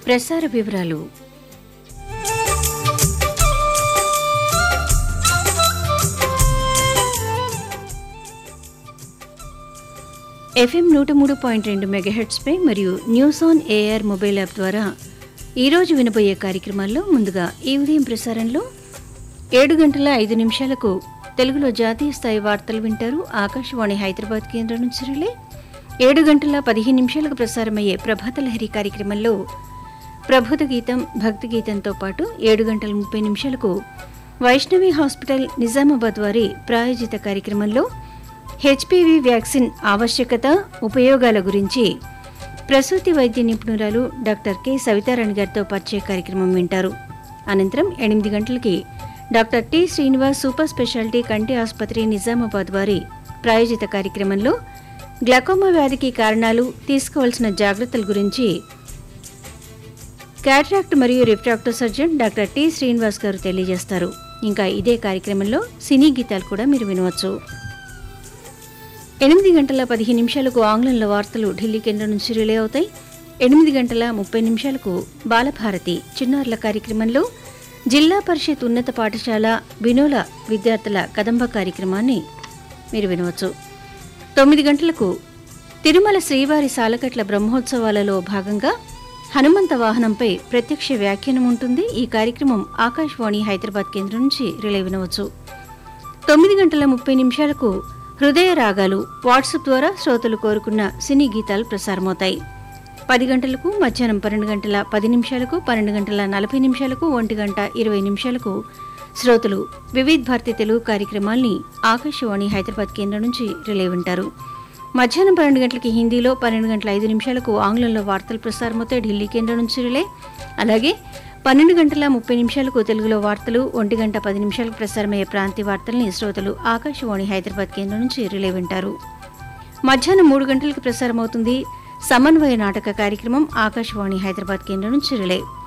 ప్రసార వివరాలు ఎఫ్ఎం నూట మూడు పాయింట్ రెండు మెగాహెట్స్పై మరియు news on AIR mobile app ద్వారా ఈరోజు వినబోయే కార్యక్రమాల్లో ముందుగా ఈ ఉదయం ప్రసారంలో ఏడు గంటల ఐదు నిమిషాలకు తెలుగులో జాతీయ స్థాయి వార్తలు వింటారు ఆకాశవాణి హైదరాబాద్ కేంద్రం నుంచి రిలే ఏడు గంటల పదిహేను నిమిషాలకు ప్రసారమయ్యే ప్రభాత లహరి కార్యక్రమంలో ప్రబోధ గీతం భక్తి గీతంతో పాటు ఏడు గంటల ముప్పై నిమిషాలకు వైష్ణవి హాస్పిటల్ నిజామాబాద్ వారి ప్రాయోజిత కార్యక్రమంలో హెచ్పివి వ్యాక్సిన్ ఆవశ్యకత ఉపయోగాల గురించి ప్రసూతి వైద్య నిపుణురాలు డాక్టర్ కె సవితారాణి గారితో పరిచయ కార్యక్రమం వింటారు అనంతరం ఎనిమిది గంటలకి doctor T Srinivas super speciality కంటి ఆసుపత్రి నిజామాబాద్ వారి ప్రాయోజిత కార్యక్రమంలో గ్లకోమా వ్యాధికి కారణాలు తీసుకోవాల్సిన జాగ్రత్తల గురించి క్యాట్రాక్ట్ మరియు refractive surgeon doctor T Srinivas గారు తెలియజేస్తారు ఇంకా ఇదే కార్యక్రమంలో సినీ గీతాలు కూడా మీరు వినవచ్చు ఎనిమిది గంటల పదిహేను నిమిషాలకు ఆంగ్లంలో వార్తలు ఢిల్లీ కేంద్రం నుంచి రిలే అవుతాయి ఎనిమిది గంటల ముప్పై నిమిషాలకు బాలభారతి చిన్నారుల కార్యక్రమంలో జిల్లా పరిషత్ ఉన్నత పాఠశాల బినోల విద్యార్థుల కదంబ కార్యక్రమాన్ని మీరు వినవచ్చు తొమ్మిది గంటలకు తిరుమల శ్రీవారి సాలకట్ల బ్రహ్మోత్సవాలలో భాగంగా హనుమంత వాహనంపై ప్రత్యక్ష వ్యాఖ్యానం ఉంటుంది ఈ కార్యక్రమం ఆకాశవాణి హైదరాబాద్ కేంద్రం నుంచి రిలే వినవచ్చు తొమ్మిది గంటల ముప్పై నిమిషాలకు హృదయ రాగాలు వాట్సాప్ ద్వారా శ్రోతలు కోరుకున్న సినీ గీతాలు ప్రసారమవుతాయి పది గంటలకు మధ్యాహ్నం పన్నెండు గంటల పది నిమిషాలకు పన్నెండు గంటల నలభై నిమిషాలకు ఒంటి గంట ఇరవై నిమిషాలకు శ్రోతలు వివిధ్ భారతి తెలుగు కార్యక్రమాల్ని ఆకాశవాణి హైదరాబాద్ కేంద్రం నుంచి రిలే వింటారు మధ్యాహ్నం పన్నెండు గంటలకి హిందీలో పన్నెండు గంటల ఐదు నిమిషాలకు ఆంగ్లంలో వార్తలు ప్రసారమవుతాయి ఢిల్లీ కేంద్రం నుంచి రిలే అలాగే పన్నెండు గంటల ముప్పై నిమిషాలకు తెలుగులో వార్తలు ఒంటి గంట పది నిమిషాలకు ప్రసారమయ్యే ప్రాంతీయ వార్తల్ని శ్రోతలు ఆకాశవాణి హైదరాబాద్ కేంద్రం నుంచి రిలే వింటారు మధ్యాహ్నం మూడు గంటలకు ప్రసారమవుతుంది సమన్వయ నాటక కార్యక్రమం ఆకాశవాణి హైదరాబాద్ కేంద్రం నుంచి రిలే